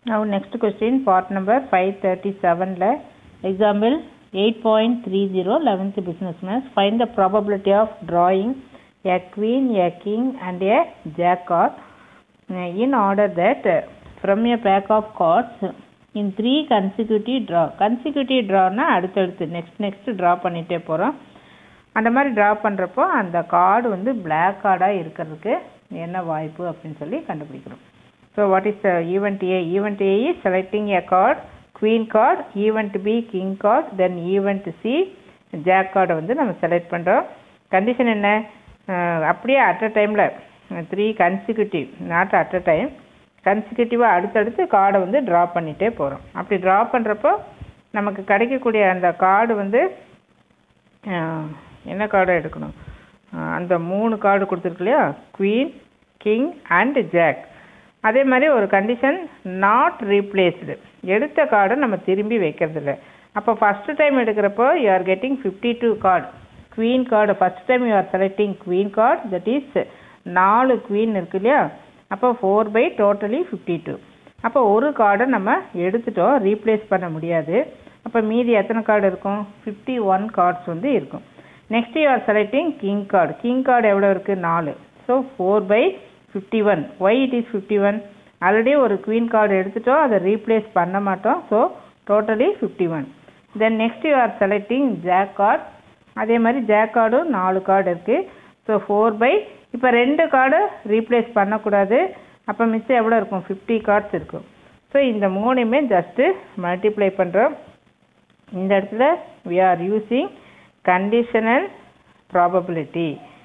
Now next question part number 537 ல example 8.30 11th business maths find the probability of drawing a queen a king and a jack card uh, in order that uh, from a pack of cards in three consecutive draw consecutive drawனா அடுத்தடுத்து next next draw பண்ணிட்டே போறோம் அந்த மாதிரி draw பண்ணுறப்போ அந்த card வந்து black கார்டாக இருக்கிறதுக்கு என்ன வாய்ப்பு அப்படின்னு சொல்லி கண்டுபிடிக்கிறோம் so what is event A event A is selecting a card queen card event B king card then event C jack கார்டை வந்து நம்ம செலக்ட் பண்ணுறோம் கண்டிஷன் என்ன அஹ் அப்படியே அட் அ டைமில் three consecutive not at a time கன்சிக்யூட்டிவாக அடுத்தடுத்து கார்டை வந்து ட்ரா பண்ணிகிட்டே போகிறோம் அப்படி ட்ரா பண்ணுறப்போ நமக்கு கிடைக்கக்கூடிய அந்த கார்டு வந்து அஹ், என்ன கார்டை எடுக்கணும் அஹ், அந்த மூணு கார்டு கொடுத்துருக்கு இல்லையா குவீன் கிங் அண்ட் ஜாக் அதே மாதிரி ஒரு கண்டிஷன் நாட் ரீப்ளேஸ்டு எடுத்த கார்டை நம்ம திரும்பி வைக்கிறதில்ல அப்போ ஃபஸ்ட்டு டைம் எடுக்கிறப்போ you are getting fifty two card queen card first time you are selecting queen card that is நாலு குவீன் இருக்கு இல்லையா அப்போ four by totally fifty two அப்போ ஒரு கார்டை நம்ம எடுத்துட்டோம் ரீப்ளேஸ் பண்ண முடியாது அப்போ மீதி எத்தனை கார்டு இருக்கும் ஃபிஃப்டி ஒன் கார்ட்ஸ் வந்து இருக்கும் next you are selecting king card king card எவ்வளோ இருக்குது நாலு so four by fifty one why it is fifty one already ஒரு குவீன் கார்டு எடுத்துட்டோம் அதை ரீப்ளேஸ் பண்ண மாட்டோம் so totally fifty one then next you are selecting jack card அதே மாதிரி ஜாக் கார்டும் நாலு கார்டு இருக்குது ஸோ ஃபோர் பை இப்போ ரெண்டு கார்டு ரீப்ளேஸ் பண்ணக்கூடாது அப்போ மிச்சம் எவ்வளோ இருக்கும் ஃபிஃப்டி கார்ட்ஸ் இருக்கும் ஸோ இந்த மூணுமே ஜஸ்ட்டு மல்டிப்ளை பண்ணுறோம் இந்த இடத்துல we are using conditional probability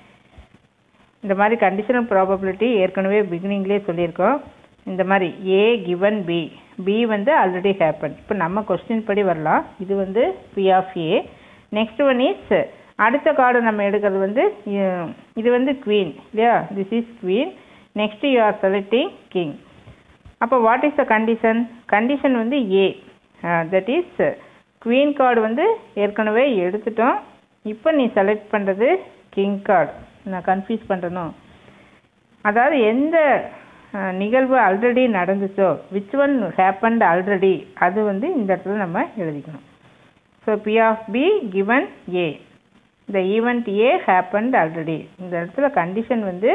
இந்த மாதிரி கண்டிஷனல் ப்ராபபிலிட்டி ஏற்கனவே பிகினிங்லேயே சொல்லியிருக்கோம் இந்த மாதிரி ஏ கிவன் பி பி வந்து ஆல்ரெடி ஹேப்பன் இப்போ நம்ம கொஸ்டின் படி வரலாம் இது வந்து B of A next one is அடுத்த கார்டு நம்ம எடுக்கிறது வந்து இ- இது வந்து குவீன் இல்லையா this is queen next you are selecting king அப்போ what is the condition condition வந்து A that is queen card வந்து ஏற்கனவே எடுத்துட்டோம் இப்போ நீ செலக்ட் பண்ணுறது கிங் கார்டு நான் கன்ஃபியூஸ் பண்ணுறணும் அதாவது எந்த அஹ், நிகழ்வு ஆல்ரெடி நடந்துச்சோ விச் ஒன் ஹேப்பன்ட் ஆல்ரெடி அது வந்து இந்த இடத்துல நம்ம எழுதிக்கணும் so B of B given A இந்த ஈவெண்ட் ஏ ஹேப்பன்ட் ஆல்ரெடி இந்த இடத்துல கண்டிஷன் வந்து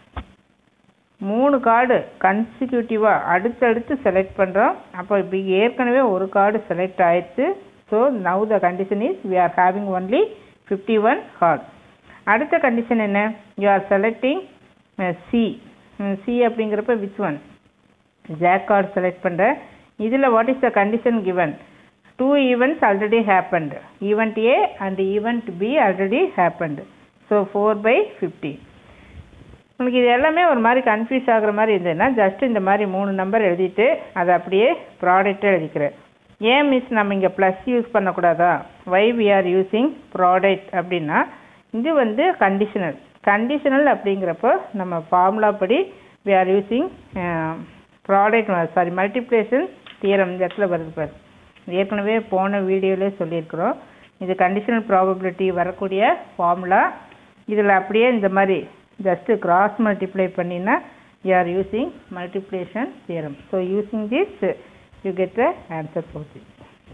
மூணு கார்டு கன்சிக்யூட்டிவாக அடுத்தடுத்து செலக்ட் பண்ணுறோம் அப்போ இப்போ ஏற்கனவே ஒரு கார்டு செலக்ட் ஆயிடுச்சு so now the condition is we are having only fifty one card அடுத்த கண்டிஷன் என்ன you are selecting C C அப்படிங்கிறப்ப which one jack card select பண்ணுறேன் இதில் what is the condition given two events already happened event A and event B already happened so four by fifty உங்களுக்கு இது எல்லாமே ஒரு மாதிரி confuse ஆகுற மாதிரி இருந்ததுன்னா ஜஸ்ட் இந்த மாதிரி மூணு நம்பர் எழுதிட்டு அதை அப்படியே ப்ராடக்ட்டை எழுதிக்கிறேன் ஏன் மிஸ் நம்ம இங்கே ப்ளஸ் யூஸ் பண்ணக்கூடாதா why we are using product அப்படின்னா இது வந்து கண்டிஷனல் கண்டிஷனல் அப்படிங்கிறப்போ நம்ம ஃபார்முலா படி we are using product sorry multiplication theorem இந்த இடத்துல வருது பாரு ஏற்கனவே போன வீடியோவிலே சொல்லியிருக்கிறோம் இது கண்டிஷனல் ப்ராபபிலிட்டி வரக்கூடிய ஃபார்முலா இதில் அப்படியே இந்த மாதிரி ஜஸ்ட்டு கிராஸ் மல்டிப்ளை பண்ணினா you are using multiplication theorem so using this you get the answer for this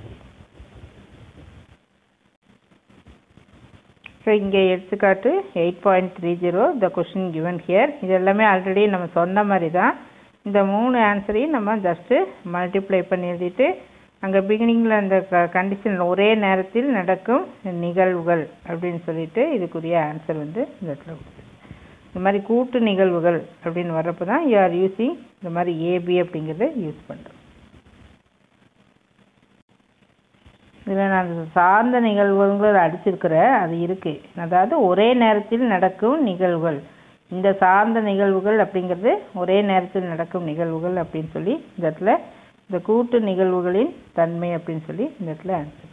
so இங்கே எடுத்துக்காட்டு eight point three zero the question given here இது எல்லாமே ஆல்ரெடி நம்ம சொன்ன மாதிரி தான் இந்த மூணு ஆன்சரையும் நம்ம ஜஸ்ட்டு மல்டிப்ளை பண்ணி எழுதிட்டு அங்கே பிகினிங்கில் அந்த கண்டிஷன் ஒரே நேரத்தில் நடக்கும் நிகழ்வுகள் அப்படின்னு சொல்லிட்டு இதுக்குரிய ஆன்சர் வந்து இந்த இடத்துல கொடுத்துருக்கு. இந்த மாதிரி கூட்டு நிகழ்வுகள் அப்படின்னு வர்றப்போ தான் யூ ஆர் யூஸிங் இந்த மாதிரி ஏபி அப்படிங்கிறத யூஸ் பண்ணுறோம் இதில் நான் சார்ந்த நிகழ்வுகள் அடிச்சிருக்கிறேன் அது இருக்குது அதாவது ஒரே நேரத்தில் நடக்கும் நிகழ்வுகள் இந்த சார்ந்த நிகழ்வுகள் அப்படிங்கிறது ஒரே நேரத்தில் நடக்கும் நிகழ்வுகள் அப்படின்னு சொல்லி இந்த இடத்துல இந்த கூட்டு நிகழ்வுகளின் தன்மை அப்படின்னு சொல்லி இந்த இடத்துல ஆன்சர்